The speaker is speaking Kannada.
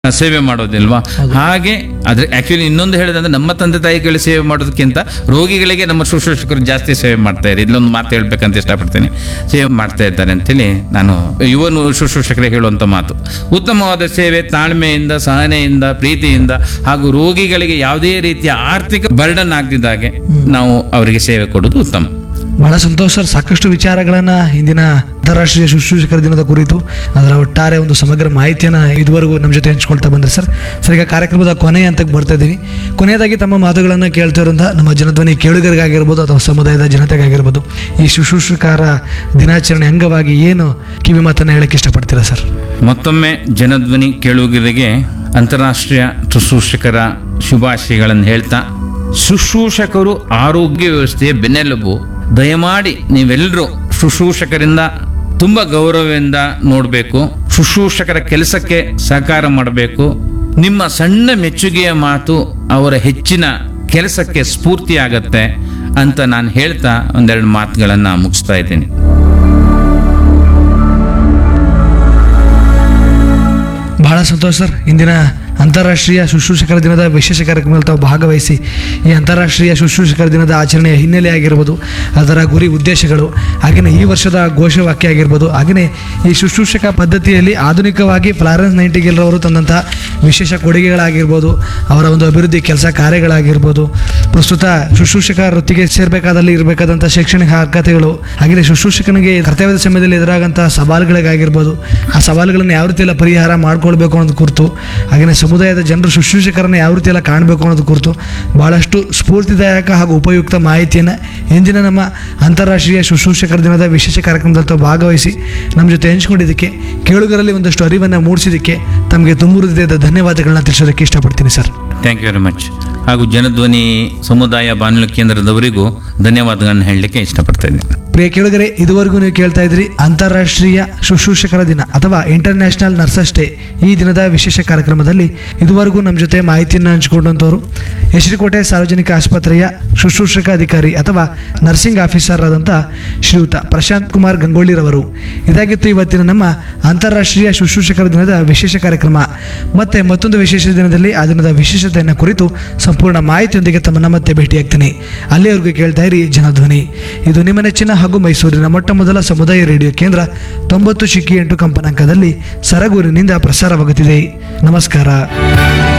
ಸೇವೆ ಮಾಡೋದಿಲ್ವಾ ಹಾಗೆ ಆದ್ರೆ ಆಕ್ಚುಲಿ ಇನ್ನೊಂದು ಹೇಳಿದಂದ್ರೆ ನಮ್ಮ ತಂದೆ ತಾಯಿಗಳು ಸೇವೆ ಮಾಡೋದಕ್ಕಿಂತ ರೋಗಿಗಳಿಗೆ ನಮ್ಮ ಶುಶ್ರೂಷಕರು ಜಾಸ್ತಿ ಸೇವೆ ಮಾಡ್ತಾ ಇದ್ದಾರೆ ಇಲ್ಲೊಂದು ಮಾತು ಹೇಳ್ಬೇಕಂತ ಇಷ್ಟಪಡ್ತೀನಿ ಸೇವೆ ಮಾಡ್ತಾ ಇದ್ದಾರೆ ಅಂತೇಳಿ ನಾನು ಯುವನು ಶುಶ್ರೂಷಕರಿಗೆ ಹೇಳುವಂತ ಮಾತು ಉತ್ತಮವಾದ ಸೇವೆ ತಾಳ್ಮೆಯಿಂದ ಸಹನೆಯಿಂದ ಪ್ರೀತಿಯಿಂದ ಹಾಗೂ ರೋಗಿಗಳಿಗೆ ಯಾವುದೇ ರೀತಿಯ ಆರ್ಥಿಕ ಬರ್ಡನ್ ಆಗದಿದ್ದಾಗೆ ನಾವು ಅವರಿಗೆ ಸೇವೆ ಕೊಡೋದು ಉತ್ತಮ ಬಹಳ ಸಂತೋಷ ಸರ್ ಸಾಕಷ್ಟು ವಿಚಾರಗಳನ್ನ ಇಂದಿನ ಅಂತಾರಾಷ್ಟ್ರೀಯ ಶುಶ್ರೂಷಕರ ದಿನದ ಕುರಿತು ಅದರ ಒಟ್ಟಾರೆ ಒಂದು ಸಮಗ್ರ ಮಾಹಿತಿಯನ್ನ ಇದುವರೆಗೂ ನಮ್ಮ ಜೊತೆ ಹಂಚ್ಕೊಳ್ತಾ ಬಂದ್ರೆ ಸರ್ ಸರ್ ಈಗ ಕಾರ್ಯಕ್ರಮದ ಕೊನೆಯ ಹಂತಕ್ಕೆ ಬರ್ತಾ ಇದ್ದೀವಿ ಕೊನೆಯದಾಗಿ ತಮ್ಮ ಮಾತುಗಳನ್ನು ಕೇಳ್ತಾ ಇರೋಂಥ ನಮ್ಮ ಜನಧ್ವನಿ ಕೇಳುಗರಿಗಾಗಿರ್ಬೋದು ಅಥವಾ ಸಮುದಾಯದ ಜನತೆಗಾಗಿರ್ಬೋದು ಈ ಶುಶ್ರೂಷಕರ ದಿನಾಚರಣೆ ಅಂಗವಾಗಿ ಏನು ಕಿವಿ ಮಾತನ್ನ ಹೇಳಕ್ಕೆ ಇಷ್ಟಪಡ್ತೀರಾ ಸರ್ ಮತ್ತೊಮ್ಮೆ ಜನಧ್ವನಿ ಕೇಳುಗರಿಗೆ ಅಂತಾರಾಷ್ಟ್ರೀಯ ಶುಶ್ರೂಷಕರ ಶುಭಾಶಯಗಳನ್ನು ಹೇಳ್ತಾ ಶುಶ್ರೂಷಕರು ಆರೋಗ್ಯ ವ್ಯವಸ್ಥೆಯ ಬೆನ್ನೆಲುಬು ದಯಮಾಡಿ ನೀವೆಲ್ಲರೂ ಶುಶ್ರೂಷಕರಿಂದ ತುಂಬ ಗೌರವದಿಂದ ನೋಡಬೇಕು ಶುಶ್ರೂಷಕರ ಕೆಲಸಕ್ಕೆ ಸಹಕಾರ ಮಾಡಬೇಕು ನಿಮ್ಮ ಸಣ್ಣ ಮೆಚ್ಚುಗೆಯ ಮಾತು ಅವರ ಹೆಚ್ಚಿನ ಕೆಲಸಕ್ಕೆ ಸ್ಫೂರ್ತಿಯಾಗತ್ತೆ ಅಂತ ನಾನು ಹೇಳ್ತಾ ಒಂದೆರಡು ಮಾತುಗಳನ್ನು ಮುಗಿಸ್ತಾ ಇದ್ದೀನಿ ಬಹಳ ಸಂತೋಷ ಸರ್ ಇಂದಿನ ಅಂತಾರಾಷ್ಟ್ರೀಯ ಶುಶ್ರೂಷಕರ ದಿನದ ವಿಶೇಷ ಕಾರ್ಯಕ್ರಮದಲ್ಲಿ ತಾವು ಭಾಗವಹಿಸಿ ಈ ಅಂತಾರಾಷ್ಟ್ರೀಯ ಶುಶ್ರೂಷಕರ ದಿನದ ಆಚರಣೆಯ ಹಿನ್ನೆಲೆ ಆಗಿರ್ಬೋದು ಅದರ ಗುರಿ ಉದ್ದೇಶಗಳು ಹಾಗೆಯೇ ಈ ವರ್ಷದ ಘೋಷವಾಕ್ಯ ಆಗಿರ್ಬೋದು ಹಾಗೆಯೇ ಈ ಶುಶ್ರೂಷಕ ಪದ್ಧತಿಯಲ್ಲಿ ಆಧುನಿಕವಾಗಿ ಫ್ಲಾರೆನ್ಸ್ ನೈಂಟಿಗೆಲ್ ಅವರು ತಂದಂತಹ ವಿಶೇಷ ಕೊಡುಗೆಗಳಾಗಿರ್ಬೋದು ಅವರ ಒಂದು ಅಭಿವೃದ್ಧಿ ಕೆಲಸ ಕಾರ್ಯಗಳಾಗಿರ್ಬೋದು ಪ್ರಸ್ತುತ ಶುಶ್ರೂಷಕ ವೃತ್ತಿಗೆ ಸೇರಬೇಕಾದಲ್ಲಿ ಇರಬೇಕಾದಂಥ ಶೈಕ್ಷಣಿಕ ಅರ್ಹತೆಗಳು ಹಾಗೆಯೇ ಶುಶ್ರೂಷಕನಿಗೆ ಕರ್ತವ್ಯದ ಸಮಯದಲ್ಲಿ ಎದುರಾಗಂತಹ ಸವಾಲುಗಳಿಗಾಗಿರ್ಬೋದು ಆ ಸವಾಲುಗಳನ್ನು ಯಾವ ರೀತಿ ಎಲ್ಲ ಪರಿಹಾರ ಮಾಡ್ಕೊಳ್ಬೇಕು ಅನ್ನೋದು ಕುರಿತು ಹಾಗೆಯೇ ಸಮುದಾಯದ ಜನರು ಶುಶ್ರೂಷಕರನ್ನು ಯಾವ ರೀತಿ ಎಲ್ಲ ಕಾಣಬೇಕು ಅನ್ನೋದು ಕುರಿತು ಬಹಳಷ್ಟು ಸ್ಫೂರ್ತಿದಾಯಕ ಹಾಗೂ ಉಪಯುಕ್ತ ಮಾಹಿತಿಯನ್ನು ಇಂದಿನ ನಮ್ಮ ಅಂತಾರಾಷ್ಟ್ರೀಯ ಶುಶ್ರೂಷಕರ ದಿನದ ವಿಶೇಷ ಕಾರ್ಯಕ್ರಮದಲ್ಲಿ ತಾವು ಭಾಗವಹಿಸಿ ನಮ್ಮ ಜೊತೆ ಹಂಚ್ಕೊಂಡಿದ್ದಕ್ಕೆ ಕೇಳುಗರಲ್ಲಿ ಒಂದಷ್ಟು ಅರಿವನ್ನು ಮೂಡಿಸಿದ್ದಕ್ಕೆ ತಮಗೆ ತುಂಬ ಹೃದಯದ ಧನ್ಯವಾದಗಳನ್ನ ತಿಳಿಸೋದಕ್ಕೆ ಇಷ್ಟಪಡ್ತೀನಿ sir thank you very much ಹಾಗೂ ಜನಧ್ವನಿ ಸಮುದಾಯ ಬಾನುಲಿ ಕೇಂದ್ರದವರಿಗೂ ಧನ್ಯವಾದಗಳನ್ನು ಹೇಳಲಿಕ್ಕೆ ಇಷ್ಟಪಡ್ತಾ ಇದ್ದೀನಿ ಪ್ರಿಯ ಕೇಳುಗರೆ ಇದುವರೆಗೂ ನೀವು ಕೇಳ್ತಾ ಇದ್ರಿ ಅಂತಾರಾಷ್ಟ್ರೀಯ ಶುಶ್ರೂಷಕರ ದಿನ ಅಥವಾ ಇಂಟರ್ನ್ಯಾಷನಲ್ ನರ್ಸಸ್ ಡೇ ಈ ದಿನದ ವಿಶೇಷ ಕಾರ್ಯಕ್ರಮದಲ್ಲಿ ಇದುವರೆಗೂ ನಮ್ಮ ಜೊತೆ ಮಾಹಿತಿಯನ್ನು ಹಂಚಿಕೊಂಡಂಥವ್ರು ಯಶ್ರಿಕೋಟೆ ಸಾರ್ವಜನಿಕ ಆಸ್ಪತ್ರೆಯ ಶುಶ್ರೂಷಕ ಅಧಿಕಾರಿ ಅಥವಾ ನರ್ಸಿಂಗ್ ಆಫೀಸರ್ ಆದಂಥ ಶ್ರೀಯುತ ಪ್ರಶಾಂತ್ ಕುಮಾರ್ ಗಂಗೋಳಿರವರು ಇದಾಗಿತ್ತು ಇವತ್ತಿನ ನಮ್ಮ ಅಂತಾರಾಷ್ಟ್ರೀಯ ಶುಶ್ರೂಷಕರ ದಿನದ ವಿಶೇಷ ಕಾರ್ಯಕ್ರಮ ಮತ್ತೆ ಮತ್ತೊಂದು ವಿಶೇಷ ದಿನದಲ್ಲಿ ಆ ದಿನದ ವಿಶೇಷತೆಯನ್ನು ಕುರಿತು ಸಂಪೂರ್ಣ ಮಾಹಿತಿಯೊಂದಿಗೆ ತಮ್ಮನ್ನ ಮತ್ತೆ ಭೇಟಿಯಾಗ್ತೀನಿ ಅಲ್ಲಿಯವರೆಗೂ ಕೇಳ್ತಾ ಇರಿ ಜನಧ್ವನಿ ಇದು ನಿಮ್ಮ ನೆಚ್ಚಿನ ಹಾಗೂ ಮೈಸೂರಿನ ಮೊಟ್ಟ ಮೊದಲ ಸಮುದಾಯ ರೇಡಿಯೋ ಕೇಂದ್ರ ತೊಂಬತ್ತು ಶಿಕ್ಕಿ ಎಂಟು ಕಂಪನಾಂಕದಲ್ಲಿ ಸರಗೂರಿನಿಂದ ಪ್ರಸಾರವಾಗುತ್ತಿದೆ ನಮಸ್ಕಾರ